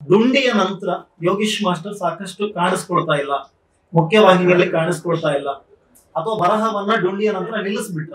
ದುಂಡಿಯ ನಂತರ ಯೋಗೀಶ್ ಮಾಸ್ಟರ್ ಸಾಕಷ್ಟು ಕಾಣಿಸ್ಕೊಳ್ತಾ ಇಲ್ಲ ಮುಖ್ಯವಾಹಿನಿಯಲ್ಲಿ ಕಾಣಿಸ್ಕೊಳ್ತಾ ಇಲ್ಲ ಅಥವಾ ಬರಹವನ್ನ ಡುಂಡಿಯ ನಂತರ ನಿಲ್ಲಿಸ್ಬಿಟ್ರ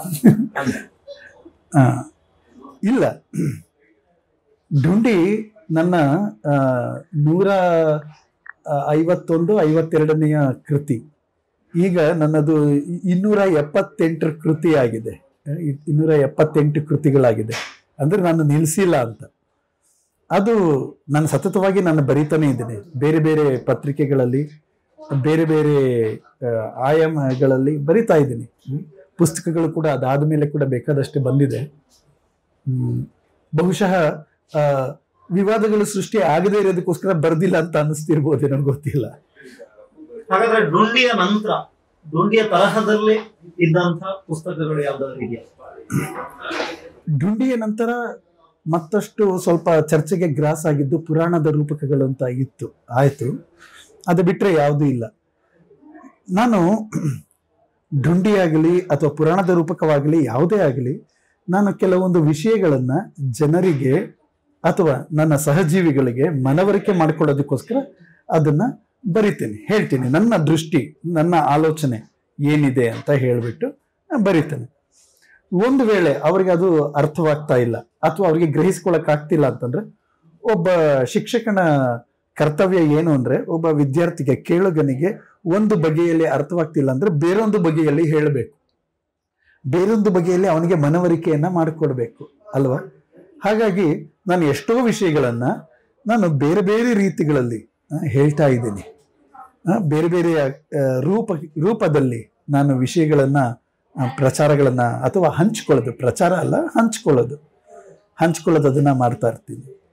ಆ, ಇಲ್ಲ ಡುಂಡಿ ನನ್ನ ಆ, ನೂರ ಆ, ಐವತ್ತೊಂದು ಐವತ್ತೆರಡನೆಯ ಕೃತಿ ಈಗ ನನ್ನದು ಇ- ಇನ್ನೂರ ಎಪ್ಪತ್ತೆಂಟರ ಕೃತಿ ಆಗಿದೆ ಇ- ಇನ್ನೂರ ಎಪ್ಪತ್ತೆಂಟು ಕೃತಿಗಳಾಗಿದೆ ಅಂದ್ರೆ ನಾನು ನಿಲ್ಲಿಸಿಲ್ಲ ಅಂತ ಅದು ನಾನು ಸತತವಾಗಿ ನಾನು ಬರಿತಾನೆ ಇದ್ದೇನೆ ಬೇರೆ ಬೇರೆ ಪತ್ರಿಕೆಗಳಲ್ಲಿ ಬೇರೆ ಬೇರೆ ಆ, ಆಯಾಮಗಳಲ್ಲಿ ಬರಿತಾ ಇದ್ದೀನಿ ಹ್ಮ್. ಪುಸ್ತಕಗಳು ಕೂಡ ಅದಾದ ಮೇಲೆ ಕೂಡ ಬೇಕಾದಷ್ಟು ಬಂದಿದೆ ಹ್ಮ್. ಬಹುಶಃ ಆ, ವಿವಾದಗಳು ಸೃಷ್ಟಿ ಆಗದೇ ಇರೋದಕ್ಕೋಸ್ಕರ ಬರ್ದಿಲ್ಲ ಅಂತ ಅನ್ನಿಸ್ತಿರ್ಬೋದು ನನಗೆ ಗೊತ್ತಿಲ್ಲ ಹಾಗಾದ್ರೆ ಡುಂಡಿಯ ನಂತರ ಡುಂಡಿಯ ತರಹದಲ್ಲೇ ಇದ್ದಂತ ಪುಸ್ತಕಗಳು ಯಾವ್ದಾದ್ರು ಇದೆಯಾ ಡುಂಡಿಯ ನಂತರ ಮತ್ತಷ್ಟು ಸ್ವಲ್ಪ ಚರ್ಚೆಗೆ ಗ್ರಾಸ್ ಆಗಿದ್ದು ಪುರಾಣದ ರೂಪಕಗಳು ಅಂತ ಇತ್ತು ಆಯ್ತು ಅದು ಬಿಟ್ರೆ ಯಾವುದೂ ಇಲ್ಲ ನಾನು ಡುಂಡಿಯಾಗಲಿ ಅಥವಾ ಪುರಾಣದ ರೂಪಕವಾಗಲಿ ಯಾವುದೇ ಆಗಲಿ ನಾನು ಕೆಲವೊಂದು ವಿಷಯಗಳನ್ನ ಜನರಿಗೆ ಅಥವಾ ನನ್ನ ಸಹಜೀವಿಗಳಿಗೆ ಮನವರಿಕೆ ಮಾಡ್ಕೊಳ್ಳೋದಕ್ಕೋಸ್ಕರ ಅದನ್ನ ಬರಿತೇನೆ ಹೇಳ್ತೀನಿ ನನ್ನ ದೃಷ್ಟಿ ನನ್ನ ಆಲೋಚನೆ ಏನಿದೆ ಅಂತ ಹೇಳಿಬಿಟ್ಟು ಬರಿತೇನೆ ಒಂದು ವೇಳೆ ಅವರಿಗೆ ಅದು ಅರ್ಥವಾಗ್ತಾ ಇಲ್ಲ ಅಥವಾ ಅವರಿಗೆ ಗ್ರಹಿಸ್ಕೊಳಕ್ ಆಗ್ತಿಲ್ಲ ಅಂತಂದ್ರೆ ಒಬ್ಬ ಶಿಕ್ಷಕನ ಕರ್ತವ್ಯ ಏನು ಅಂದ್ರೆ ಒಬ್ಬ ವಿದ್ಯಾರ್ಥಿಗೆ ಕೇಳುಗನಿಗೆ ಒಂದು ಬಗೆಯಲ್ಲಿ ಅರ್ಥವಾಗ್ತಿಲ್ಲ ಅಂದ್ರೆ ಬೇರೊಂದು ಬಗೆಯಲ್ಲಿ ಹೇಳಬೇಕು ಬೇರೊಂದು ಬಗೆಯಲ್ಲಿ ಅವನಿಗೆ ಮನವರಿಕೆಯನ್ನ ಮಾಡಿಕೊಡ್ಬೇಕು ಅಲ್ವಾ ಹಾಗಾಗಿ ನಾನು ಎಷ್ಟೋ ವಿಷಯಗಳನ್ನ ನಾನು ಬೇರೆ ಬೇರೆ ರೀತಿಗಳಲ್ಲಿ ಆ, ಹೇಳ್ತಾ ಇದ್ದೀನಿ ಆ, ಬೇರೆ ಬೇರೆ ಆ, ರೂಪ ರೂಪದಲ್ಲಿ ನಾನು ವಿಷಯಗಳನ್ನ ಆ, ಪ್ರಚಾರಗಳನ್ನ ಅಥವಾ ಹಂಚ್ಕೊಳ್ಳೋದು ಪ್ರಚಾರ ಅಲ್ಲ ಹಂಚ್ಕೊಳ್ಳೋದು ಹಂಚ್ಕೊಳ್ಳೋದು ಅದನ್ನ ಮಾಡ್ತಾ ಇರ್ತೀನಿ